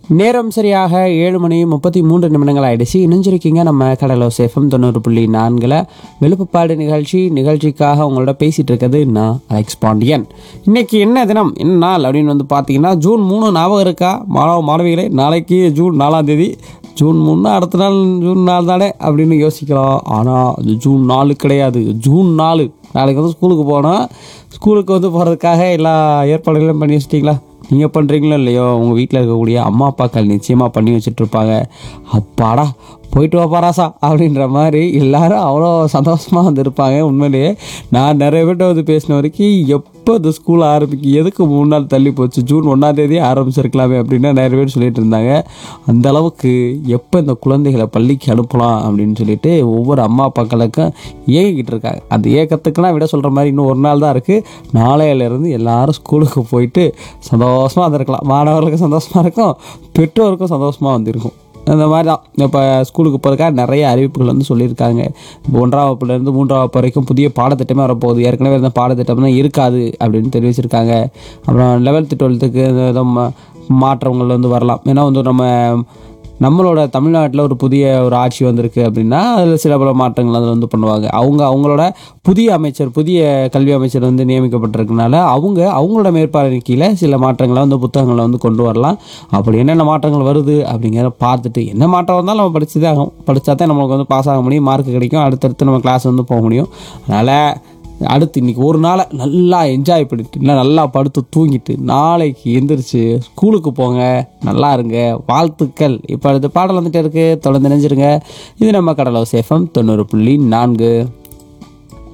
நேரம் சரியாக ஏழு மணி முப்பத்தி மூன்று நிமிடங்கள் ஆயிடுச்சு இணைஞ்சிருக்கீங்க நம்ம கடலோ சேஃபம் தொண்ணூறு புள்ளி நான்கில் வெளுப்புப்பாடு நிகழ்ச்சி நிகழ்ச்சிக்காக உங்களோட பேசிகிட்டு இருக்கிறது நான் அலெக்ஸ் பாண்டியன் இன்னைக்கு என்ன தினம் என்ன நாள் அப்படின்னு வந்து பார்த்தீங்கன்னா ஜூன் மூணு ஞாபகம் இருக்கா மாணவ மாணவிகளே நாளைக்கு ஜூன் நாலாம் தேதி ஜூன் மூணு அடுத்த நாள் ஜூன் நாலு தானே அப்படின்னு யோசிக்கலாம் ஆனால் அது ஜூன் நாலு கிடையாது ஜூன் நாலு நாளைக்கு வந்து ஸ்கூலுக்கு போனால் ஸ்கூலுக்கு வந்து போகிறதுக்காக எல்லா ஏற்பாடுகளும் பண்ணி வச்சிட்டிங்களா நீங்கள் பண்ணுறீங்களோ இல்லையோ உங்கள் வீட்டில் இருக்கக்கூடிய அம்மா அப்பாக்கள் நிச்சயமாக பண்ணி வச்சுட்ருப்பாங்க அப்பாடா போயிட்டு வா பராசா அப்படின்ற மாதிரி எல்லாரும் அவ்வளோ சந்தோஷமாக வந்து இருப்பாங்க உண்மையிலேயே நான் நிறைய பேர்ட்ட வந்து பேசின வரைக்கும் எப்போ இந்த ஸ்கூல் ஆரம்பிக்கும் எதுக்கு மூணு நாள் தள்ளி போச்சு ஜூன் ஒன்றாம் தேதி ஆரம்பிச்சிருக்கலாமே அப்படின்னு நிறைய பேர் சொல்லிட்டு இருந்தாங்க அந்த அளவுக்கு எப்போ இந்த குழந்தைகளை பள்ளிக்கு அனுப்பலாம் அப்படின்னு சொல்லிட்டு ஒவ்வொரு அம்மா அப்பாக்களுக்கும் ஏங்கிக்கிட்டு இருக்காங்க அந்த ஏக்கத்துக்கெல்லாம் விட சொல்கிற மாதிரி இன்னும் ஒரு நாள் தான் இருக்குது நாளையிலேருந்து எல்லாரும் ஸ்கூலுக்கு போயிட்டு சந்தோஷமாக வந்திருக்கலாம் மாணவர்களுக்கும் சந்தோஷமாக இருக்கும் பெற்றோருக்கும் சந்தோஷமாக வந்திருக்கும் அந்த மாதிரி தான் இப்போ ஸ்கூலுக்கு போகிறதுக்காக நிறைய அறிவிப்புகள் வந்து சொல்லியிருக்காங்க இப்போ ஒன்றாம் வகுப்புலேருந்து மூன்றாம் வகுப்பு வரைக்கும் புதிய பாடத்திட்டமே வரப்போகுது ஏற்கனவே இருந்த பாடத்திட்டம் தான் இருக்காது அப்படின்னு தெரிவிச்சிருக்காங்க அப்புறம் லெவல்த்து டுவெல்த்துக்கு ஏதோ மா- மாற்றங்கள் வந்து வரலாம் ஏன்னா வந்து நம்ம நம்மளோட தமிழ்நாட்டில் ஒரு புதிய ஒரு ஆட்சி வந்திருக்கு அப்படின்னா அதில் சில பல மாற்றங்கள் அதில் வந்து பண்ணுவாங்க அவங்க அவங்களோட புதிய அமைச்சர் புதிய கல்வி அமைச்சர் வந்து நியமிக்கப்பட்டிருக்கனால அவங்க அவங்களோட மேற்பார்வை கீழே சில மாற்றங்களை வந்து புத்தகங்களை வந்து கொண்டு வரலாம் அப்படி என்னென்ன மாற்றங்கள் வருது அப்படிங்கிறத பார்த்துட்டு என்ன மாற்றம் வந்தாலும் நம்ம படிச்சுதான் ஆகும் படித்தா தான் நம்மளுக்கு வந்து பாஸ் ஆக முடியும் மார்க் கிடைக்கும் அடுத்தடுத்து நம்ம கிளாஸ் வந்து போக முடியும் அதனால் அடுத்து இன்னைக்கு ஒரு நாளை நல்லா என்ஜாய் பண்ணிட்டு இல்லை நல்லா படுத்து தூங்கிட்டு நாளைக்கு எந்திரிச்சு ஸ்கூலுக்கு போங்க நல்லா இருங்க வாழ்த்துக்கள் இப்போ அடுத்த பாடல் வந்துட்டு இருக்கு தொடர்ந்து நினைஞ்சிருங்க இது நம்ம கடலோ சேஃபம் தொண்ணூறு புள்ளி நான்கு